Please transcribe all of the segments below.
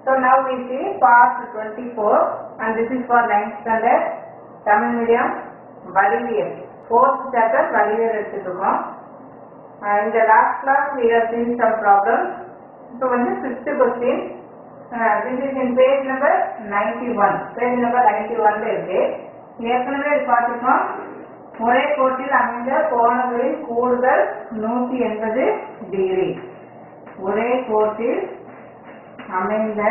So now we see part 24 and this is for 9th standard Tamil medium வடிவியல் fourth chapter வடிவியல் எடுத்துருக்கோம் Uh, in the last class we have seen some problems. இப்போ வந்து fifth question uh, this is in page number 91 page number 91 ல இருக்கு ஏற்கனவே இது பார்த்துருக்கோம் ஒரே கோட்டில் அமைந்த கோணங்களின் கூடுதல் நூற்றி எண்பது டிகிரி ஒரே கோட்டில் அமைந்த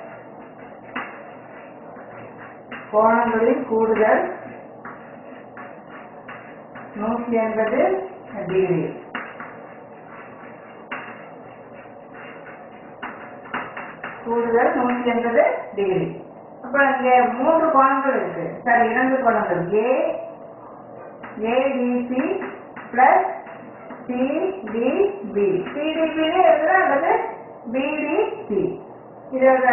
கோணங்களின் கூடுதல் நூற்றி எண்பது டிகிரி கூடுதல் நூற்றி எண்பது டிகிரி அப்ப இங்க மூன்று கோணங்கள் இருக்கு சார் இரண்டு கோணங்கள் ஏ ஏடிசி பிளஸ் சிடிபி சிடிபின்னு எழுதுறேன் அல்லது பிடிசி இதோட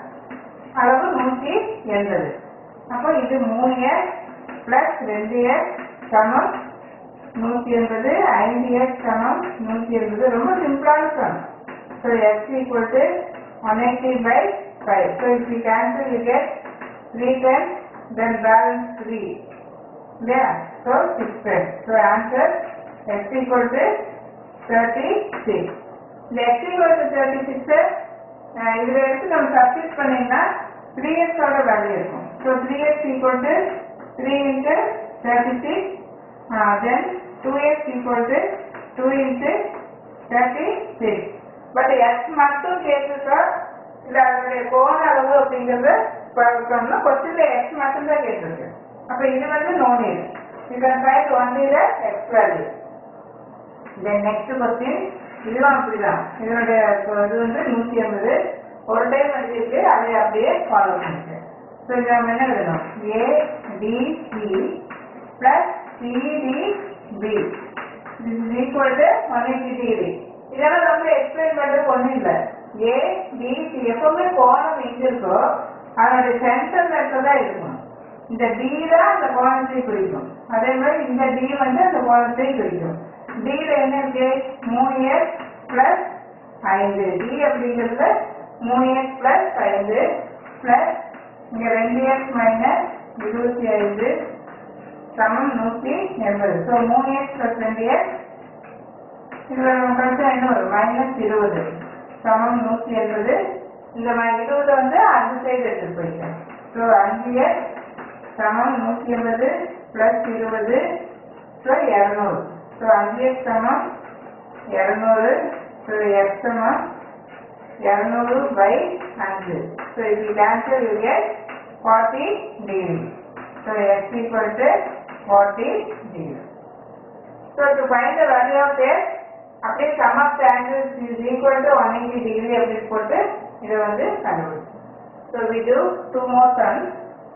அளவு நூற்றி எண்பது அப்போ இது மூணு எக்ஸ் பிளஸ் ரெண்டு எக்ஸ் சமம் நூற்றி எண்பது ஐந்து எக்ஸ் சமம் நூற்றி எண்பது ரொம்ப சிம்பிளான sum so x equal to one eighty by five so if you cancel you get three ten then balance three இல்லையா so six ten so answer x equal to thirty six இந்த x equal to thirty சிக்ஸை இதில் எடுத்து நம்ம substitute பண்ணிங்கன்னா three எக்ஸோட value இருக்கும் so three x equal to three into thirty six then two x equal to two into thirty six but x மட்டும் கேட்டிருக்கா இல்லை அதனுடைய கோண அளவு அப்படிங்கிறது பார்த்தோம்னா கொஸ்டின்ல எக்ஸ் மட்டும் தான் கேட்டிருக்கு அப்போ இது வந்து நோன் இது you can find only the x value then next question இதுவும் அப்படிதான் இதனுடைய இது வந்து நூற்றி ஐம்பது ஒரு டைம் எழுதியிருக்கு அதை அப்படியே ஃபாலோ பண்ணிட்டு ஸோ இது நம்ம என்ன எழுதணும் A D C plus CD B this is equal to 180 degree இதெல்லாம் ரொம்ப எக்ஸ்பிளைன் பண்றது ஒண்ணும் இல்ல ஏ பி சி எப்பவுமே கோணம் எங்க இருக்கோ அதனுடைய சென்டர்ல இருக்கதான் இருக்கும் இந்த டி தான் அந்த கோணத்தை குறிக்கும் அதே மாதிரி இந்த டி வந்து அந்த கோணத்தை குறிக்கும் டில என்ன இருக்கு மூணு எக்ஸ் பிளஸ் ஐந்து டி அப்படிங்கிறது மூணு எக்ஸ் பிளஸ் ஐந்து பிளஸ் இங்க ரெண்டு எக்ஸ் மைனஸ் இருபத்தி ஐந்து சமம் நூற்றி எண்பது ஸோ மூணு எக்ஸ் ப்ளஸ் ரெண்டு எக்ஸ் இதில் நம்ம கழிச்சா என்ன வரும் மைனஸ் இருபது சமம் நூற்றி எண்பது இந்த ம- இருபது வந்து அந்த சைடு எடுத்துட்டு போயிட்டேன் ஸோ அஞ்சு எக்ஸ் சமம் நூற்றி எண்பது ப்ளஸ் இருபது ஸோ இரநூறு ஸோ அஞ்சு எக்ஸ் சமம் இரநூறு ஸோ எக்ஸ் சமம் இரநூறு பை அஞ்சு ஸோ இது cancel you get forty degree so x equal to forty degree so to find the value of x அப்படியே sum of the angles is equal to one eighty degree அப்படின்னு போட்டு இதை வந்து கண்டுபிடிச்சோம் so we do two more sums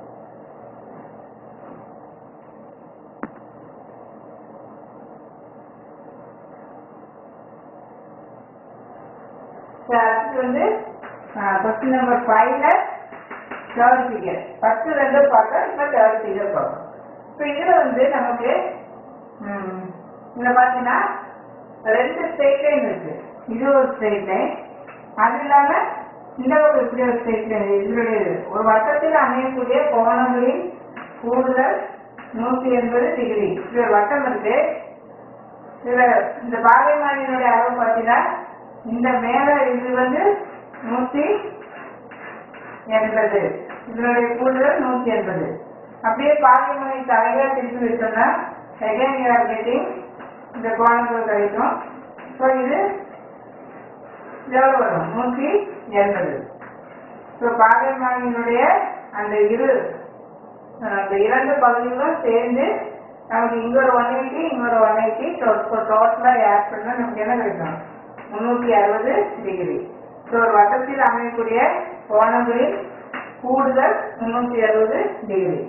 so அடுத்து வந்து question number ஃபைவ்ல third figure first ரெண்டு பார்த்தோம் இப்போ தேர்ட் ஃபிகர் பார்த்தோம் இப்போ இதில் வந்து நமக்கு ம், இதில் பார்த்தீங்கன்னா ரெண்டு ஸ்ட்ரெயிட் லைன் இருக்கு இது ஒரு ஸ்ட்ரெயிட் லைன் அது இல்லாமல் இந்த ஒரு இப்படி ஒரு ஸ்ட்ரெயிட் லைன் இதனுடைய இது. ஒரு வட்டத்தில் அமையக்கூடிய கோணங்களின் கூடுதல் நூற்றி எண்பது டிகிரி இது ஒரு வட்டம் இருக்கு இதுல இந்த பாகைமானியினுடைய அளவு பார்த்தீங்கன்னா இந்த மேல இது வந்து நூற்றி எண்பது இதனுடைய கூடுதல் நூற்றி எண்பது அப்படியே பாகைமனை தலையா திருப்பி வச்சோம்னா செகண்ட் இயர் கெட்டிங் இந்த கோணங்கள் கிடைக்கும் ஸோ இது எவ்வளோ வரும் நூற்றி எண்பது ஸோ பாகைமானியினுடைய அந்த இரு அந்த இரண்டு பகுதிகளும் சேர்ந்து நமக்கு இங்க ஒரு ஒன் எயிட்டி இங்க ஒரு ஒன் எயிட்டி டோட்டலாக ஆட் பண்ணா நமக்கு என்ன கிடைக்கும் முந்நூற்றி அறுபது டிகிரி ஸோ ஒரு வட்டத்தில் அமையக்கூடிய கோணங்களில் கூடுதல் முந்நூற்றி அறுபது டிகிரி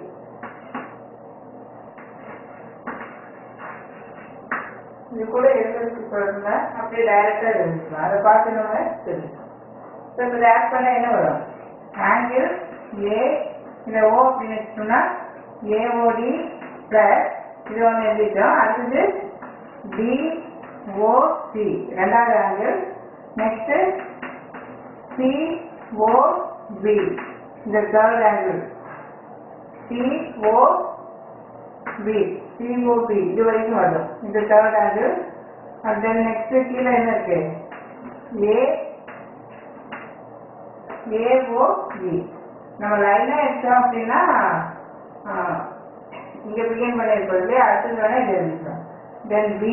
இது கூட எழுதுறதுக்கு சொல்லுங்க அப்படியே டைரக்டா எழுதிக்கலாம் அதை பார்த்து நம்ம தெரிஞ்சுக்கலாம் ஸோ இப்போ ஆட் பண்ண என்ன வரும் ஆங்கிள் ஏ இதை ஓ அப்படின்னு வச்சுட்டோம்னா ஏஓடி பிளஸ் இது ஒன்று எழுதிட்டோம் அடுத்தது டிஓசி ரெண்டாவது ஆங்கிள் நெக்ஸ்ட் COB இந்த தேர்ட் ஆங்கிள் COB COB இது வரைக்கும் வரும் இந்த third angle and then next கீழே என்ன இருக்கு A AOB நம்ம லைனா எடுத்தோம் அப்படின்னா ஆ, இங்க பிகின் பண்ணிருக்கோம் இல்லையா அடுத்தது வேணா இது எழுதிக்கலாம் தென் பி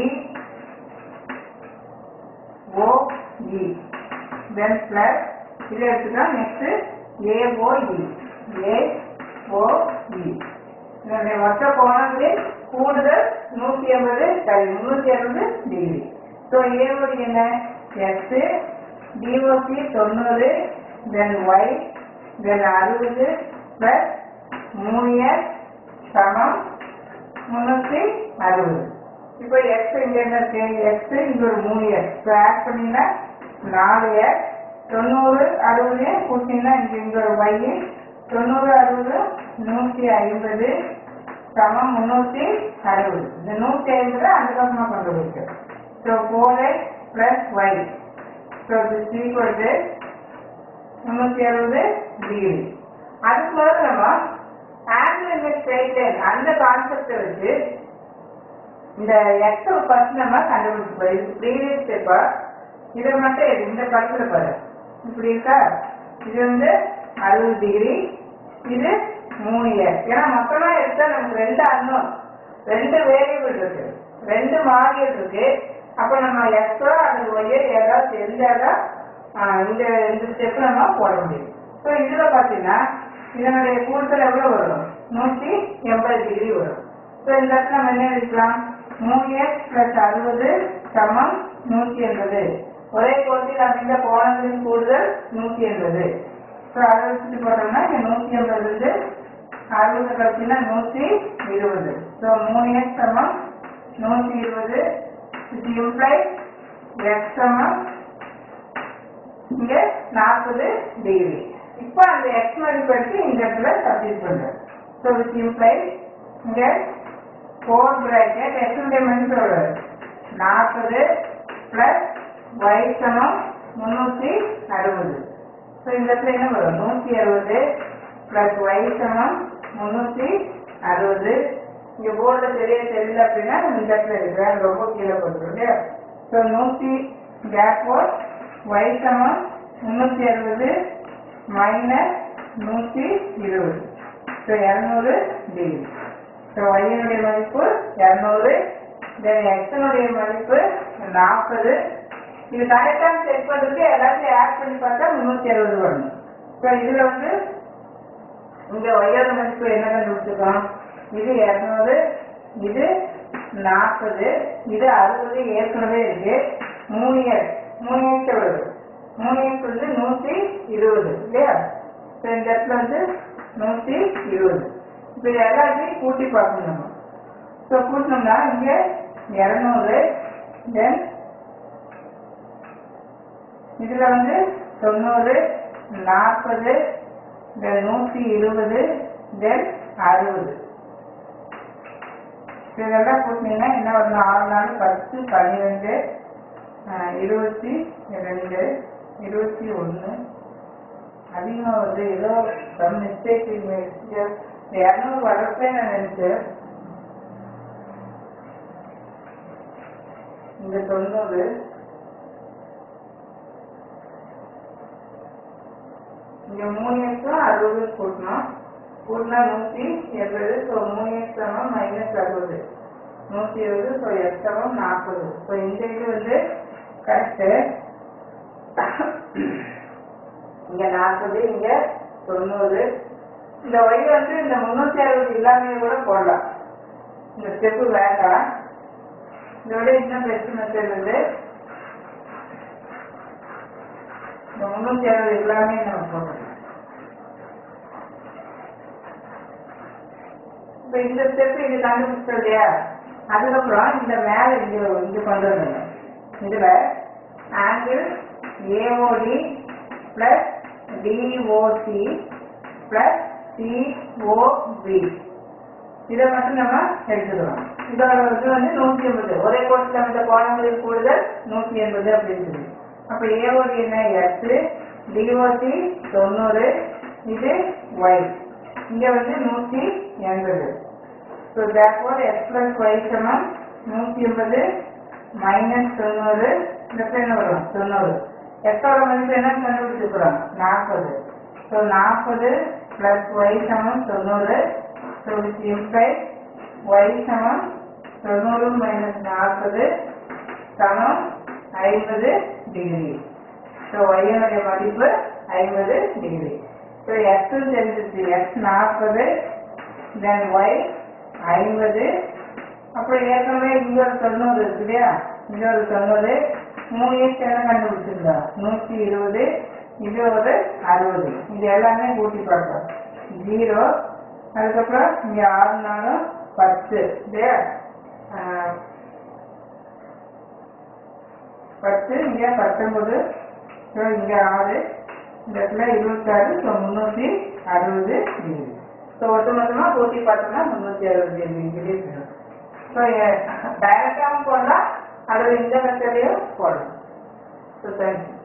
ஓ இ தென் பிளஸ் இதை எடுத்துக்கலாம் நெக்ஸ்ட் ஏஓஇ ஏஓஇ இதனுடைய மொத்த கோணங்களில் கூடுதல் நூற்றி ஐம்பது சாரி முந்நூற்றி அறுபது டிகிரி ஸோ ஏஓடி என்ன எக்ஸ் டிஓசி தொண்ணூறு தென் ஒய் தென் அறுபது பிளஸ் மூணு எக்ஸ் சமம் முந்நூற்றி அறுபது இப்போ எக்ஸ் இங்க என்ன இருக்கு எக்ஸ் இங்க ஒரு மூணு எக்ஸ் இப்போ ஆட் பண்ணீங்கன்னா நாலு எக்ஸ் தொண்ணூறு அறுபது கூட்டிங்கன்னா இங்க இங்க ஒரு ஒய் தொண்ணூறு அறுபது நூற்றி ஐம்பது சமம் முந்நூற்றி அறுபது இந்த நூற்றி ஐம்பது அந்த பக்கமாக கொண்டு போயிருக்கு so four x plus y so this equal to முந்நூற்றி அறுபது டிகிரி அதுக்கு முதல்ல நம்ம ஆங்கிள் இந்த ஸ்ட்ரைட் லைன் அந்த கான்செப்டை வச்சு இந்த எக்ஸ் ஃபர்ஸ்ட் நம்ம கண்டுபிடிச்சிப்போம் இது ப்ரீவியஸ் ஸ்டெப்பா இதை மட்டும் எடு, இந்த படத்துல பாரு இப்படி இருக்கா இது வந்து அறுபது டிகிரி இது மூணு எக்ஸ் ஏன்னா மொத்தமா எடுத்தா நமக்கு ரெண்டு அன்னம் ரெண்டு வேரியபிள் இருக்கு ரெண்டு மாறியல் இருக்கு அப்ப நம்ம எக்ஸோ அல்லது ஒய்யோ ஏதாவது தெரிஞ்சாதான் ஆஹ், இந்த இந்த ஸ்டெப் நம்ம போட முடியும் ஸோ இதுல பாத்தீங்கன்னா இதனுடைய கூடுதல் எவ்வளவு வரும் நூற்றி எண்பது டிகிரி வரும் ஸோ இந்த இடத்துல நம்ம என்ன எடுக்கலாம் மூணு எக்ஸ் பிளஸ் அறுபது சமம் நூற்றி எண்பது ஒரே கோட்டில் அமைந்த கோணங்களின் கூடுதல் நூற்றி எண்பது ஸோ அதை வச்சுட்டு போட்டோம்னா இங்க நூற்றி எண்பது வந்து அறுபது கழிச்சுன்னா நூற்றி இருபது ஸோ மூணு எக்ஸ் சமம் நூற்றி இருபது இது இம்ப்ளை எக்ஸ் சமம் இங்க நாற்பது டிகிரி இப்போ அந்த எக்ஸ் மதிப்பு எடுத்து இந்த இடத்துல சப்ஸ்டிட் பண்றோம் ஸோ விச் இம்ப்ளை இங்க ஃபோர் பிராக்கெட் எக்ஸுடைய மதிப்பு எவ்வளவு நாற்பது பிளஸ் ஒய் சமம் முந்நூற்றி அறுபது ஸோ இந்த இடத்துல என்ன வரும் நூற்றி அறுபது பிளஸ் ஒய் சமம் முந்நூற்றி அறுபது இங்க போர்டில் தெரிய தெரியல அப்படின்னா இந்த இடத்துல இருக்கிறேன் ரொம்ப கீழே போட்டுரும் இல்லையா ஸோ நூற்றி கேப்போர் ஒய் சமம் முந்நூற்றி அறுபது மைனஸ் நூற்றி இருபது ஸோ இரநூறு டிகிரி ஸோ ஒய்யினுடைய மதிப்பு இரநூறு தென் எக்ஸனுடைய மதிப்பு நாற்பது இது கரெக்டாக செக் பண்ணுறதுக்கு எல்லாத்தையும் ஆட் பண்ணி பார்த்தா முந்நூற்றி அறுபது வரணும் ஸோ இதில் வந்து இங்க ஒய்யோட மதிப்பு என்ன கண்டுபிடிச்சிருக்கோம் இது இரநூறு இது நாற்பது இது அறுபது ஏற்கனவே இருக்கு மூணு இயர் மூணு இயர்ஸ் எவ்வளவு மூணு இயர்ஸ் வந்து நூற்றி இருபது இல்லையா ஸோ இந்த இடத்துல வந்து நூற்றி இருபது இப்போ இது எல்லாத்தையும் கூட்டி பார்க்கணும் நம்ம ஸோ கூட்டினோம்னா இங்க இரநூறு தென் இதுல வந்து தொண்ணூறு நாற்பது தென் நூற்றி இருபது தென் அறுபது இதெல்லாம் கூட்டினீங்கன்னா என்ன வரணும் ஆறு நாலு பத்து பன்னிரெண்டு ஆஹ், இருபத்தி ரெண்டு இருபத்தி ஒன்று அதிகமாக வருது ஏதோ சம் மிஸ்டேக் இரநூறு வரப்பே நான் நினைச்சேன் இந்த தொண்ணூறு இங்க மூணு எக்ஸும் அறுபது கூட்டணும் கூட்டினா நூற்றி எண்பது ஸோ மூணு எக்ஸ் சமம் மைனஸ் அறுபது நூற்றி இருபது ஸோ எக்ஸ் சமம் நாற்பது ஸோ இந்த இது வந்து கரெக்டு இங்க நாற்பது இங்க தொண்ணூறு இந்த ஒய் வந்து இந்த முன்னூத்தி அறுபது இல்லாமையே கூட போடலாம் இந்த ஸ்டெப்பு வேண்டாம் இதோட இன்னும் பெஸ்ட் மெத்தட் வந்து இந்த முன்னூத்தி அறுபது எல்லாமே நம்ம போடலாம் இப்ப இந்த ஸ்டெப் இது கண்டுபிடிச்சோம் இல்லையா அதுக்கப்புறம் இந்த மேல இங்க இங்க கொண்டு வந்துங்க இதுல angle AOD plus DOC plus COB இதை மட்டும் நம்ம எடுத்துக்கிறோம் இதோட இது வந்து நூற்றி எண்பது ஒரே கோட்டில் அமைந்த கோணங்களில் கூடுதல் நூற்றி எண்பது அப்படின்னு சொல்லி அப்ப ஏஓடி என்ன எட்டு டிஓசி தொண்ணூறு இது ஒய் இங்க வந்து நூற்றி எண்பது so therefore x plus y சமம் நூற்றி எண்பது மைனஸ் தொண்ணூறு இந்த என்ன வரும் தொண்ணூறு எக்ஸோட மதிப்பு என்ன கண்டுபிடிச்சிருக்கிறோம் நாற்பது ஸோ நாற்பது பிளஸ் ஒய் சமம் தொண்ணூறு ஸோ வித் இம்ப்ளை ஒய் சமம் தொண்ணூறு மைனஸ் நாற்பது சமம் ஐம்பது டிகிரி ஸோ ஒய்யனுடைய மதிப்பு ஐம்பது டிகிரி ஸோ எக்ஸ் தெரிஞ்சிருச்சு எக்ஸ் நாற்பது தென் ஒய் ஐம்பது அப்புறம் ஏற்கனவே இங்க ஒரு தொண்ணூறு இருக்கு இல்லையா இங்க ஒரு தொண்ணூறு மூணு எக்ஸ் என்ன கண்டுபிடிச்சிருந்தோம் நூற்றி இருபது இது ஒரு அறுபது இது எல்லாமே கூட்டி பார்த்தோம் ஜீரோ அதுக்கப்புறம் இங்க ஆறு நாளும் பத்து இல்லையா ஆஹ், பத்து இங்க பத்தொன்பது ஸோ இங்க ஆறு இந்த இடத்துல இருபத்தாறு ஸோ முந்நூற்றி அறுபது டிகிரி ஸோ ஒட்டுமொத்தமாக கூட்டி பார்த்தோம்னா முந்நூற்றி அறுபது டிகிரி வரும் ஸோ டைரக்டாகவும் போடலாம் அல்லது இந்த மெத்தடையும் போடலாம் ஸோ தேங்க்யூ